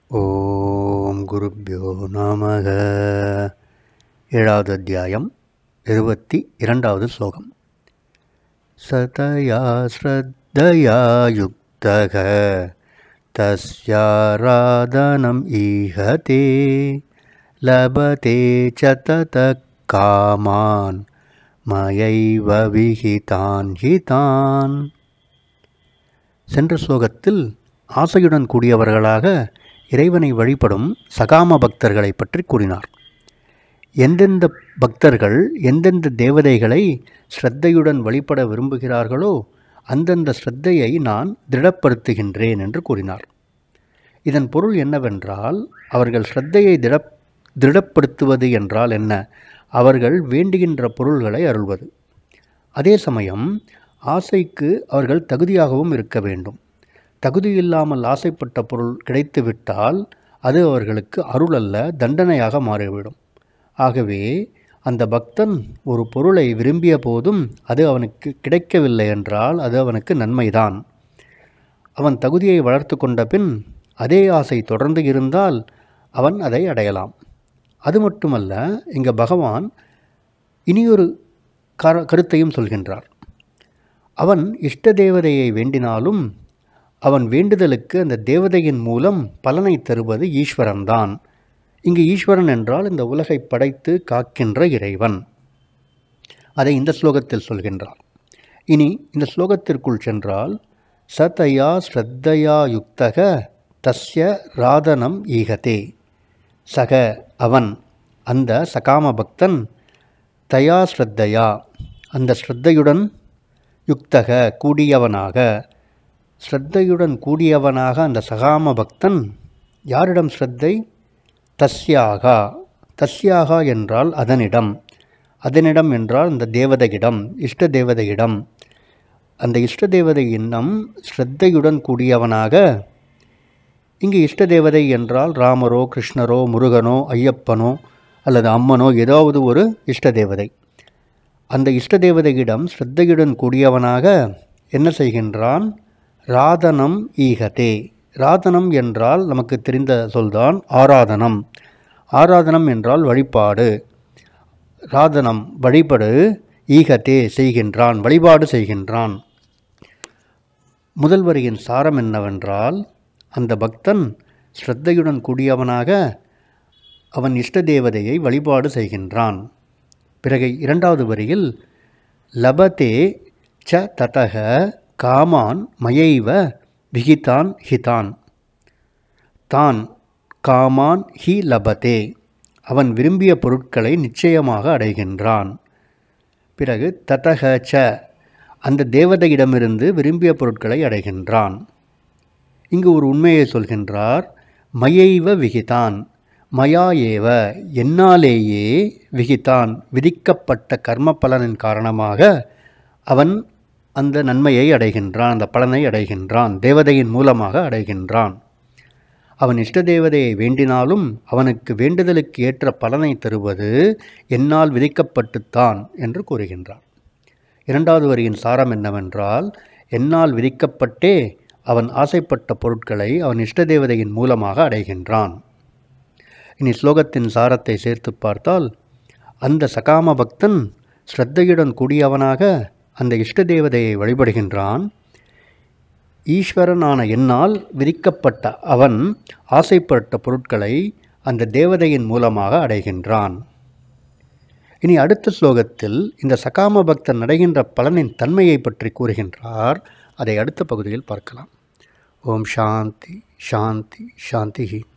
ஓம் குருப்பியோ நமக ஏழாவது அத்தியாயம் இருபத்தி இரண்டாவது ஸ்லோகம் சதயா ஸ்ரத்தயா யுக்தக தஸ்யாராதனம் ஈஹதே லபதே ச தத காமான் மயைவ விஹிதான் ஹிதான் சென்ற ஸ்லோகத்தில் ஆசையுடன் கூடியவர்களாக இறைவனை வழிபடும் சகாம பக்தர்களை பற்றி கூறினார் எந்தெந்த பக்தர்கள் எந்தெந்த தேவதைகளை ஸ்ரத்தையுடன் வழிபட விரும்புகிறார்களோ அந்தந்த ஸ்ரத்தையை நான் திடப்படுத்துகின்றேன் என்று கூறினார் இதன் பொருள் என்னவென்றால் அவர்கள் ஸ்ரத்தையை திட திருடப்படுத்துவது என்றால் என்ன அவர்கள் வேண்டுகின்ற பொருள்களை அருள்வது அதே சமயம் ஆசைக்கு அவர்கள் தகுதியாகவும் இருக்க வேண்டும் தகுதியில்லாமல் ஆசைப்பட்ட பொருள் கிடைத்துவிட்டால் அது அவர்களுக்கு அருள் அல்ல தண்டனையாக மாறிவிடும் ஆகவே அந்த பக்தன் ஒரு பொருளை விரும்பிய போதும் அது அவனுக்கு கிடைக்கவில்லை என்றால் அது அவனுக்கு நன்மைதான் அவன் தகுதியை வளர்த்து கொண்ட பின் அதே ஆசை தொடர்ந்து இருந்தால் அவன் அதை அடையலாம் அது மட்டுமல்ல இங்கே பகவான் இனியொரு கர கருத்தையும் சொல்கின்றார் அவன் இஷ்ட தேவதையை வேண்டினாலும் அவன் வேண்டுதலுக்கு அந்த தேவதையின் மூலம் பலனை தருவது ஈஸ்வரன்தான் இங்கு ஈஸ்வரன் என்றால் இந்த உலகை படைத்து காக்கின்ற இறைவன் அதை இந்த ஸ்லோகத்தில் சொல்கின்றார் இனி இந்த ஸ்லோகத்திற்குள் சென்றால் சதயா ஸ்ரத்தையா யுக்தக தஸ்ய ராதனம் ஈகதே சக அவன் அந்த சகாம பக்தன் தயா ஸ்ரத்தையா அந்த ஸ்ரத்தையுடன் யுக்தக கூடியவனாக ஸ்ரத்தையுடன் கூடியவனாக அந்த சகாம பக்தன் யாரிடம் ஸ்ரத்தை தஸ்யாகா தஸ்யாகா என்றால் அதனிடம் அதனிடம் என்றால் அந்த தேவதையிடம் இஷ்ட தேவதையிடம் அந்த இஷ்ட தேவதையிடம் ஸ்ரத்தையுடன் கூடியவனாக இங்கு இஷ்ட தேவதை என்றால் ராமரோ கிருஷ்ணரோ முருகனோ ஐயப்பனோ அல்லது அம்மனோ ஏதாவது ஒரு இஷ்ட தேவதை அந்த இஷ்ட தேவதையிடம் ஸ்ரத்தையுடன் கூடியவனாக என்ன செய்கின்றான் ராதனம் ஈகதே ராதனம் என்றால் நமக்கு தெரிந்த சொல்தான் ஆராதனம் ஆராதனம் என்றால் வழிபாடு ராதனம் வழிபடு ஈகத்தே செய்கின்றான் வழிபாடு செய்கின்றான் முதல் வரியின் சாரம் என்னவென்றால் அந்த பக்தன் ஸ்ரத்தையுடன் கூடியவனாக அவன் இஷ்ட தேவதையை வழிபாடு செய்கின்றான் பிறகு இரண்டாவது வரியில் லபதே ச ததக காமான் மயைவ விகிதான் ஹிதான் தான் காமான் ஹி லபதே அவன் விரும்பிய பொருட்களை நிச்சயமாக அடைகின்றான் பிறகு ததக ச அந்த தேவதையிடமிருந்து விரும்பிய பொருட்களை அடைகின்றான் இங்கு ஒரு உண்மையை சொல்கின்றார் மயைவ விகிதான் மயா ஏவ என்னாலேயே விகிதான் விதிக்கப்பட்ட கர்ம பலனின் காரணமாக அவன் அந்த நன்மையை அடைகின்றான் அந்த பலனை அடைகின்றான் தேவதையின் மூலமாக அடைகின்றான் அவன் இஷ்ட தேவதையை வேண்டினாலும் அவனுக்கு வேண்டுதலுக்கு ஏற்ற பலனை தருவது என்னால் விதிக்கப்பட்டுத்தான் என்று கூறுகின்றான் இரண்டாவது வரியின் சாரம் என்னவென்றால் என்னால் விதிக்கப்பட்டே அவன் ஆசைப்பட்ட பொருட்களை அவன் இஷ்ட தேவதையின் மூலமாக அடைகின்றான் இனி ஸ்லோகத்தின் சாரத்தை சேர்த்து பார்த்தால் அந்த சகாம பக்தன் ஸ்ரத்தையுடன் கூடியவனாக அந்த இஷ்ட தேவதையை வழிபடுகின்றான் ஈஸ்வரனான என்னால் விதிக்கப்பட்ட அவன் ஆசைப்பட்ட பொருட்களை அந்த தேவதையின் மூலமாக அடைகின்றான் இனி அடுத்த ஸ்லோகத்தில் இந்த சகாம பக்தன் அடைகின்ற பலனின் தன்மையை பற்றி கூறுகின்றார் அதை அடுத்த பகுதியில் பார்க்கலாம் ஓம் சாந்தி சாந்தி சாந்தி